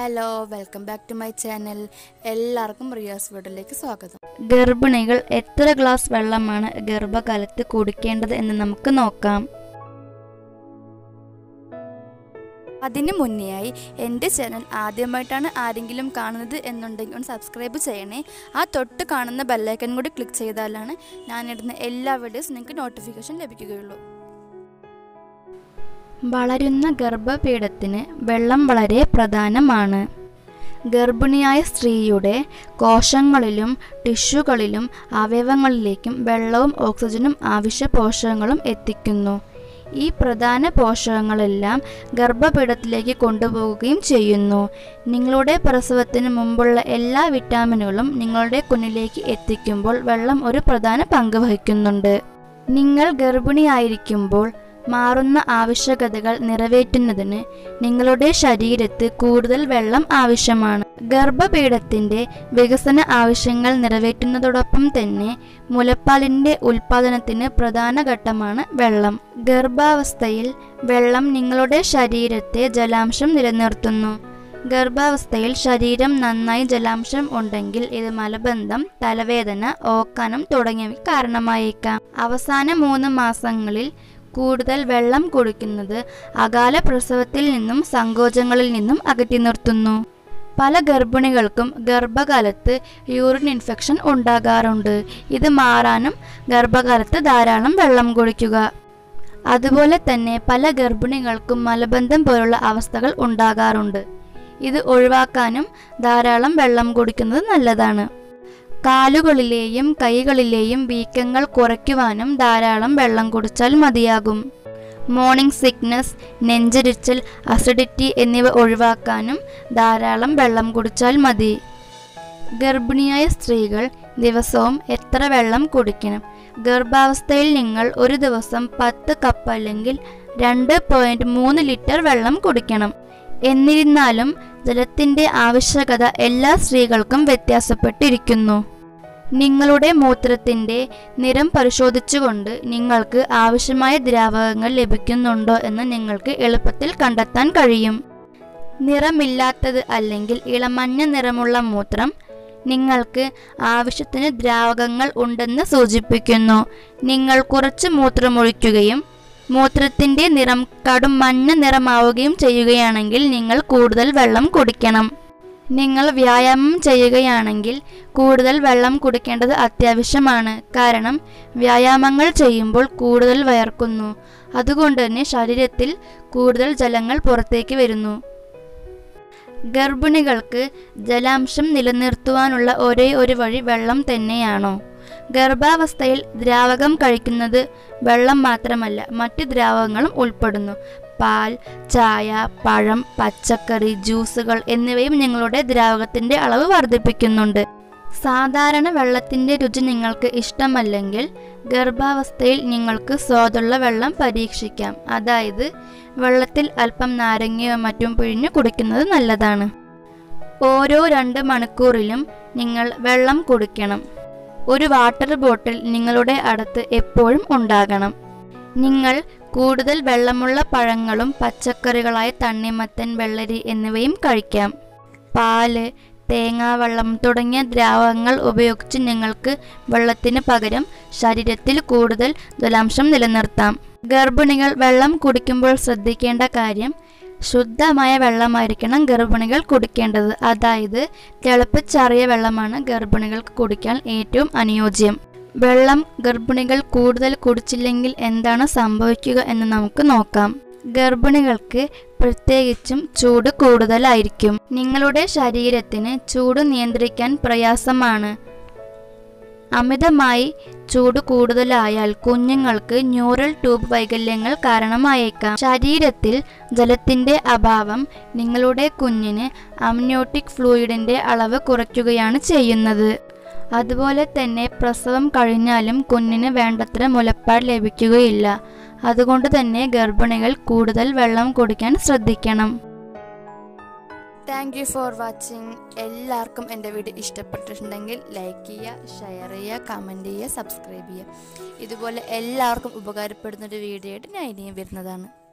hello welcome back to my channel എല്ലാവർക്കും റിയാസ് വീഡിയോയിലേക്ക് സ്വാഗതം ഗർഭിണികൾ എത്ര ഗ്ലാസ് വെള്ളമാണ് ഗർഭകാലത്ത് കുടിക്കേണ്ടത് എന്ന് നമുക്ക് നോക്കാം അതിന് മുന്നെയായി എൻ്റെ ചാനൽ ആദ്യമായിട്ടാണ് ആരെങ്കിലും കാണുന്നത് എന്നുണ്ടെങ്കിൽ ഒന്ന് സബ്സ്ക്രൈബ് ചെയ്യണേ ആ തൊട്ട് കാണുന്ന ബെല്ലൈക്കൻ കൂടി ക്ലിക്ക് ചെയ്താലാണ് ഞാനിടുന്ന എല്ലാ വീഡിയോസ് നിങ്ങൾക്ക് നോട്ടിഫിക്കേഷൻ ലഭിക്കുകയുള്ളൂ വളരുന്ന ഗർഭപീഠത്തിന് വെള്ളം വളരെ പ്രധാനമാണ് ഗർഭിണിയായ സ്ത്രീയുടെ കോശങ്ങളിലും ടിഷ്യൂകളിലും അവയവങ്ങളിലേക്കും വെള്ളവും ഓക്സിജനും ആവശ്യ പോഷകങ്ങളും എത്തിക്കുന്നു ഈ പ്രധാന പോഷകങ്ങളെല്ലാം ഗർഭപീഠത്തിലേക്ക് കൊണ്ടുപോകുകയും ചെയ്യുന്നു നിങ്ങളുടെ പ്രസവത്തിന് മുമ്പുള്ള എല്ലാ വിറ്റാമിനുകളും നിങ്ങളുടെ കുഞ്ഞിലേക്ക് എത്തിക്കുമ്പോൾ വെള്ളം ഒരു പ്രധാന പങ്ക് വഹിക്കുന്നുണ്ട് നിങ്ങൾ ഗർഭിണിയായിരിക്കുമ്പോൾ മാറുന്ന ആവശ്യകതകൾ നിറവേറ്റുന്നതിന് നിങ്ങളുടെ ശരീരത്ത് കൂടുതൽ വെള്ളം ആവശ്യമാണ് ഗർഭപീഠത്തിന്റെ വികസന ആവശ്യങ്ങൾ നിറവേറ്റുന്നതോടൊപ്പം തന്നെ മുലപ്പാലിന്റെ ഉൽപാദനത്തിന് പ്രധാന ഘട്ടമാണ് വെള്ളം ഗർഭാവസ്ഥയിൽ വെള്ളം നിങ്ങളുടെ ശരീരത്തെ ജലാംശം നിലനിർത്തുന്നു ഗർഭാവസ്ഥയിൽ ശരീരം നന്നായി ജലാംശം ഉണ്ടെങ്കിൽ ഇത് മലബന്ധം തലവേദന ഓക്കാനം തുടങ്ങിയവ കാരണമായേക്കാം അവസാന മൂന്ന് മാസങ്ങളിൽ കൂടുതൽ വെള്ളം കുടിക്കുന്നത് അകാല പ്രസവത്തിൽ നിന്നും സങ്കോചങ്ങളിൽ നിന്നും അകറ്റി നിർത്തുന്നു പല ഗർഭിണികൾക്കും ഗർഭകാലത്ത് യൂറിൻ ഇൻഫെക്ഷൻ ഉണ്ടാകാറുണ്ട് ഇത് മാറാനും ഗർഭകാലത്ത് ധാരാളം വെള്ളം കുടിക്കുക അതുപോലെ തന്നെ പല ഗർഭിണികൾക്കും മലബന്ധം പോലുള്ള അവസ്ഥകൾ ഉണ്ടാകാറുണ്ട് ഇത് ഒഴിവാക്കാനും ധാരാളം വെള്ളം കുടിക്കുന്നത് നല്ലതാണ് കാലുകളിലെയും കൈകളിലെയും വീക്കങ്ങൾ കുറയ്ക്കുവാനും ധാരാളം വെള്ളം കുടിച്ചാൽ മതിയാകും മോർണിംഗ് സിക്നസ് നെഞ്ചരിച്ചൽ അസിഡിറ്റി എന്നിവ ഒഴിവാക്കാനും ധാരാളം വെള്ളം കുടിച്ചാൽ മതി ഗർഭിണിയായ സ്ത്രീകൾ ദിവസവും എത്ര വെള്ളം കുടിക്കണം ഗർഭാവസ്ഥയിൽ നിങ്ങൾ ഒരു ദിവസം പത്ത് കപ്പ് അല്ലെങ്കിൽ രണ്ട് പോയിന്റ് മൂന്ന് ലിറ്റർ വെള്ളം കുടിക്കണം എന്നിരുന്നാലും ജലത്തിന്റെ ആവശ്യകത എല്ലാ സ്ത്രീകൾക്കും വ്യത്യാസപ്പെട്ടിരിക്കുന്നു നിങ്ങളുടെ മൂത്രത്തിന്റെ നിറം പരിശോധിച്ചുകൊണ്ട് നിങ്ങൾക്ക് ആവശ്യമായ ദ്രാവകങ്ങൾ ലഭിക്കുന്നുണ്ടോ എന്ന് നിങ്ങൾക്ക് എളുപ്പത്തിൽ കണ്ടെത്താൻ കഴിയും നിറമില്ലാത്തത് അല്ലെങ്കിൽ ഇളമഞ്ഞ നിറമുള്ള മൂത്രം നിങ്ങൾക്ക് ആവശ്യത്തിന് ദ്രാവകങ്ങൾ ഉണ്ടെന്ന് സൂചിപ്പിക്കുന്നു നിങ്ങൾ കുറച്ച് മൂത്രമൊഴിക്കുകയും മൂത്രത്തിന്റെ നിറം കടും മഞ്ഞ നിറമാവുകയും ചെയ്യുകയാണെങ്കിൽ നിങ്ങൾ കൂടുതൽ വെള്ളം കുടിക്കണം നിങ്ങൾ വ്യായാമം ചെയ്യുകയാണെങ്കിൽ കൂടുതൽ വെള്ളം കുടിക്കേണ്ടത് അത്യാവശ്യമാണ് കാരണം വ്യായാമങ്ങൾ ചെയ്യുമ്പോൾ കൂടുതൽ വയർക്കുന്നു അതുകൊണ്ട് തന്നെ ശരീരത്തിൽ കൂടുതൽ ജലങ്ങൾ പുറത്തേക്ക് വരുന്നു ഗർഭിണികൾക്ക് ജലാംശം നിലനിർത്തുവാനുള്ള ഒരേ ഒരു വഴി വെള്ളം തന്നെയാണോ ഗർഭാവസ്ഥയിൽ ദ്രാവകം കഴിക്കുന്നത് വെള്ളം മാത്രമല്ല മറ്റു ദ്രാവകങ്ങളും ഉൾപ്പെടുന്നു പാൽ ചായ പഴം പച്ചക്കറി ജ്യൂസുകൾ എന്നിവയും നിങ്ങളുടെ ദ്രാവകത്തിന്റെ അളവ് വർദ്ധിപ്പിക്കുന്നുണ്ട് സാധാരണ വെള്ളത്തിന്റെ രുചി നിങ്ങൾക്ക് ഇഷ്ടമല്ലെങ്കിൽ ഗർഭാവസ്ഥയിൽ നിങ്ങൾക്ക് സ്വാദുള്ള വെള്ളം പരീക്ഷിക്കാം അതായത് വെള്ളത്തിൽ അല്പം നാരങ്ങയോ മറ്റും പിഴിഞ്ഞു കുടിക്കുന്നത് നല്ലതാണ് ഓരോ രണ്ട് മണിക്കൂറിലും നിങ്ങൾ വെള്ളം കുടിക്കണം ഒരു വാട്ടർ ബോട്ടിൽ നിങ്ങളുടെ അടുത്ത് എപ്പോഴും ഉണ്ടാകണം നിങ്ങൾ കൂടുതൽ വെള്ളമുള്ള പഴങ്ങളും പച്ചക്കറികളായ തണ്ണിമത്തൻ വെള്ളരി എന്നിവയും കഴിക്കാം പാല് തേങ്ങാവെള്ളം തുടങ്ങിയ ദ്രാവകങ്ങൾ ഉപയോഗിച്ച് നിങ്ങൾക്ക് വെള്ളത്തിന് പകരം ശരീരത്തിൽ കൂടുതൽ ജലാംശം നിലനിർത്താം ഗർഭിണികൾ വെള്ളം കുടിക്കുമ്പോൾ ശ്രദ്ധിക്കേണ്ട കാര്യം ശുദ്ധമായ വെള്ളമായിരിക്കണം ഗർഭിണികൾ കുടിക്കേണ്ടത് അതായത് തിളപ്പിച്ചാറിയ വെള്ളമാണ് ഗർഭിണികൾക്ക് കുടിക്കാൻ ഏറ്റവും അനുയോജ്യം വെള്ളം ഗർഭിണികൾ കൂടുതൽ കുടിച്ചില്ലെങ്കിൽ എന്താണ് സംഭവിക്കുക എന്ന് നമുക്ക് നോക്കാം ഗർഭിണികൾക്ക് പ്രത്യേകിച്ചും ചൂട് കൂടുതലായിരിക്കും നിങ്ങളുടെ ശരീരത്തിന് ചൂട് നിയന്ത്രിക്കാൻ പ്രയാസമാണ് അമിതമായി ചൂട് കൂടുതലായാൽ കുഞ്ഞുങ്ങൾക്ക് ന്യൂറൽ ട്യൂബ് വൈകല്യങ്ങൾ കാരണമായേക്കാം ശരീരത്തിൽ ജലത്തിന്റെ അഭാവം നിങ്ങളുടെ കുഞ്ഞിന് അമ്നിയോട്ടിക് ഫ്ലൂയിഡിന്റെ അളവ് കുറയ്ക്കുകയാണ് ചെയ്യുന്നത് അതുപോലെ തന്നെ പ്രസവം കഴിഞ്ഞാലും കുഞ്ഞിന് വേണ്ടത്ര മുലപ്പാൽ ലഭിക്കുകയില്ല അതുകൊണ്ട് തന്നെ ഗർഭിണികൾ കൂടുതൽ വെള്ളം കുടിക്കാൻ ശ്രദ്ധിക്കണം താങ്ക് യു ഫോർ വാച്ചിങ് എല്ലാവർക്കും എൻ്റെ വീഡിയോ ഇഷ്ടപ്പെട്ടിട്ടുണ്ടെങ്കിൽ ലൈക്ക് ചെയ്യുക ഷെയർ ചെയ്യുക കമൻറ്റ് ചെയ്യുക സബ്സ്ക്രൈബ് ചെയ്യുക ഇതുപോലെ എല്ലാവർക്കും ഉപകാരപ്പെടുന്നൊരു വീഡിയോ ആയിട്ട് ഞാൻ ഇനിയും വരുന്നതാണ്